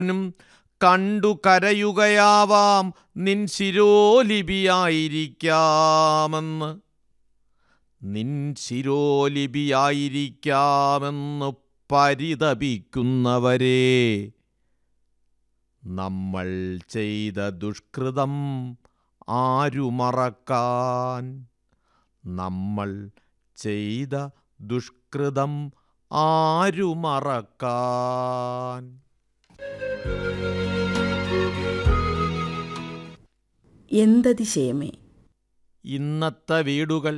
നും കണ്ടു കരയുകയാവാം നിൻ ശിരോലിപിയായിരിക്കാമെന്ന് നിൻ ശിരോലിപിയായിരിക്കാമെന്ന് പരിതപിക്കുന്നവരെ നമ്മൾ ചെയ്ത ദുഷ്കൃതം ആരു മറക്കാൻ നമ്മൾ ചെയ്ത ദുഷ്കൃതം ആരു മറക്കാൻ എന്തതിശയമേ ഇന്നത്തെ വീടുകൾ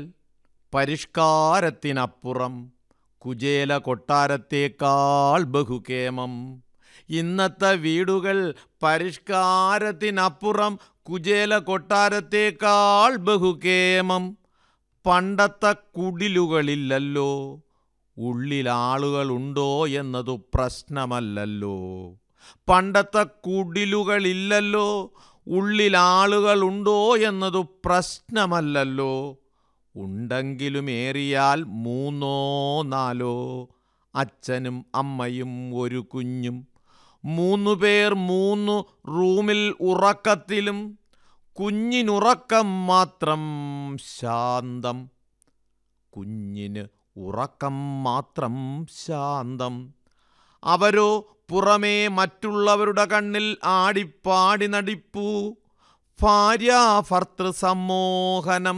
പരിഷ്കാരത്തിനപ്പുറം കുചേല കൊട്ടാരത്തേക്കാൾ ബഹുകേമം ഇന്നത്തെ വീടുകൾ പരിഷ്കാരത്തിനപ്പുറം കുചേല കൊട്ടാരത്തേക്കാൾ ബഹുകേമം പണ്ടത്തെ കുടിലുകളില്ലല്ലോ ഉള്ളിലാളുകളുണ്ടോ എന്നതു പ്രശ്നമല്ലല്ലോ പണ്ടത്തെ കുടിലുകളില്ലല്ലോ ഉള്ളിലാളുകളുണ്ടോ എന്നതു പ്രശ്നമല്ലല്ലോ ഉണ്ടെങ്കിലും ഏറിയാൽ മൂന്നോ നാലോ അച്ഛനും അമ്മയും ഒരു കുഞ്ഞും മൂന്നു പേർ മൂന്നു റൂമിൽ ഉറക്കത്തിലും കുഞ്ഞിനുറക്കം മാത്രം ശാന്തം കുഞ്ഞിന് ഉറക്കം മാത്രം ശാന്തം അവരോ പുറമേ മറ്റുള്ളവരുടെ കണ്ണിൽ ആടിപ്പാടി നടിപ്പൂ ഭാര്യാഭർത്തൃ സമ്മോഹനം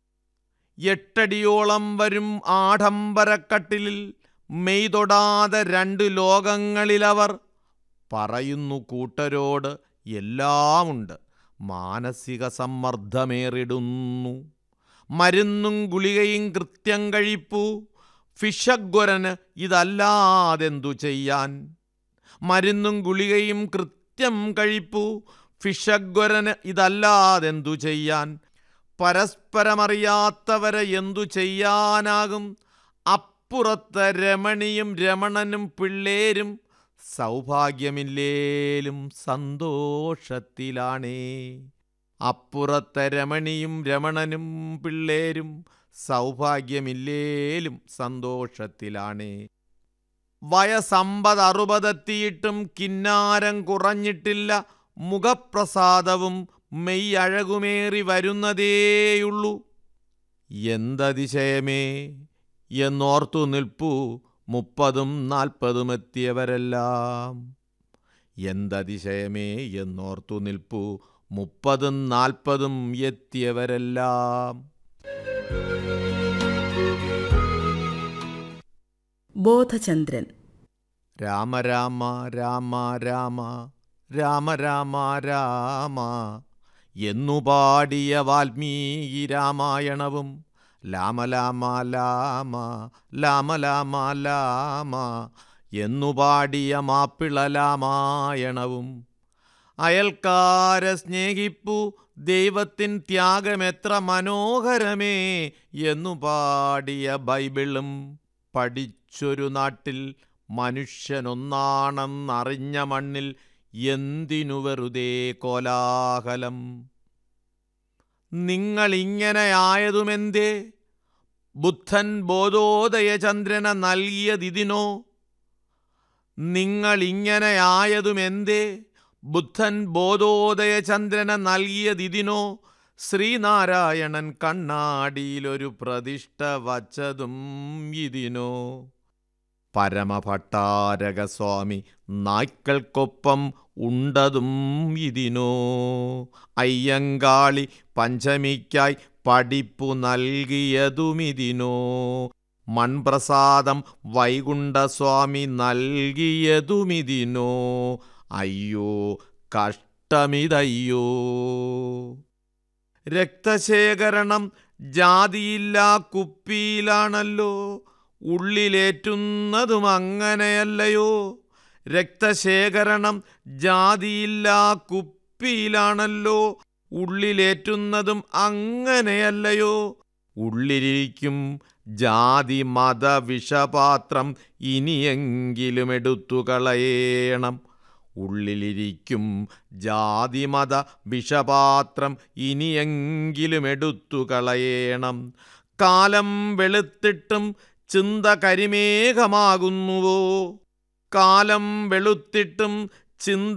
എട്ടടിയോളം വരും ആഡംബരക്കട്ടിലിൽ മെയ് തൊടാതെ രണ്ട് ലോകങ്ങളിലവർ പറയുന്നു കൂട്ടരോട് എല്ലാമുണ്ട് മാനസിക സമ്മർദ്ദമേറിടുന്നു മരുന്നും ഗുളികയും കൃത്യം കഴിപ്പൂ ഫിഷഗ്വരന് ഇതല്ലാതെന്തു ചെയ്യാൻ മരുന്നും ഗുളികയും കൃത്യം കഴിപ്പൂ ഫിഷഗ്വരന് ഇതല്ലാതെന്തു ചെയ്യാൻ പരസ്പരമറിയാത്തവരെ എന്തു ചെയ്യാനാകും അപ്പുറത്തെ രമണിയും രമണനും പിള്ളേരും സൗഭാഗ്യമില്ലേലും സന്തോഷത്തിലാണേ അപ്പുറത്തെ രമണിയും രമണനും പിള്ളേരും സൗഭാഗ്യമില്ലേലും സന്തോഷത്തിലാണേ വയസ്സമ്പത് അറുപതെത്തിയിട്ടും കിന്നാരം കുറഞ്ഞിട്ടില്ല മുഖപ്രസാദവും മെയ് അഴകുമേറി വരുന്നതേയുള്ളൂ എന്തതിശയമേ എന്നോർത്തു നിൽപ്പൂ മുപ്പതും നാൽപ്പതും എത്തിയവരെല്ലാം എന്തതിശയമേ എന്നോർത്തു നിൽപ്പൂ മുപ്പതും നാൽപ്പതും എത്തിയവരെല്ലാം ബോധചന്ദ്രൻ രാമ രാമ രാമ രാമ രാമ രാമ രാമ എന്നു പാടിയ വാൽമീകി രാമായണവും ലാമ ലാമ ലാമ ലാമ ലാമ ലാമ എന്നു പാടിയ മാപ്പിള രാമായണവും അയൽക്കാരെ സ്നേഹിപ്പു ദൈവത്തിൻ ത്യാഗമെത്ര മനോഹരമേ എന്നു പാടിയ ബൈബിളും പഠിച്ചൊരു നാട്ടിൽ മനുഷ്യനൊന്നാണെന്നറിഞ്ഞ മണ്ണിൽ എന്തിനു വെറുതെ കോലാഹലം നിങ്ങളിങ്ങനെയായതുമെന്തേ ബുദ്ധൻ ബോധോദയചന്ദ്രന നൽകിയതിനോ നിങ്ങളിങ്ങനെയായതുമെന്തേ ബുദ്ധൻ ബോധോദയചന്ദ്രന നൽകിയതിനോ ശ്രീനാരായണൻ കണ്ണാടിയിലൊരു പ്രതിഷ്ഠ വച്ചതും ഇതിനോ പരമഭട്ടാരകസ്വാമി നായ്ക്കൾക്കൊപ്പം ഉണ്ടതും ഇതിനോ അയ്യങ്കാളി പഞ്ചമിക്കായി പഠിപ്പു നൽകിയതുമിതിനോ മൺപ്രസാദം വൈകുണ്ഠസ്വാമി നൽകിയതുമിതിനോ അയ്യോ കഷ്ടമിതയ്യോ രക്തശേഖരണം ജാതിയില്ലാ കുപ്പിയിലാണല്ലോ ഉള്ളിലേറ്റുന്നതും അങ്ങനെയല്ലയോ രക്തശേഖരണം ജാതിയില്ലാ കുപ്പിയിലാണല്ലോ ഉള്ളിലേറ്റുന്നതും അങ്ങനെയല്ലയോ ഉള്ളിലിരിക്കും ജാതി മത വിഷപാത്രം ഇനിയെങ്കിലും എടുത്തു കളയേണം ഉള്ളിലിരിക്കും ജാതിമത വിഷപാത്രം ഇനിയെങ്കിലും എടുത്തു കളയേണം കാലം വെളുത്തിട്ടും ചിന്ത കരിമേഘമാകുന്നുവോ കാലം വെളുത്തിട്ടും ചിന്ത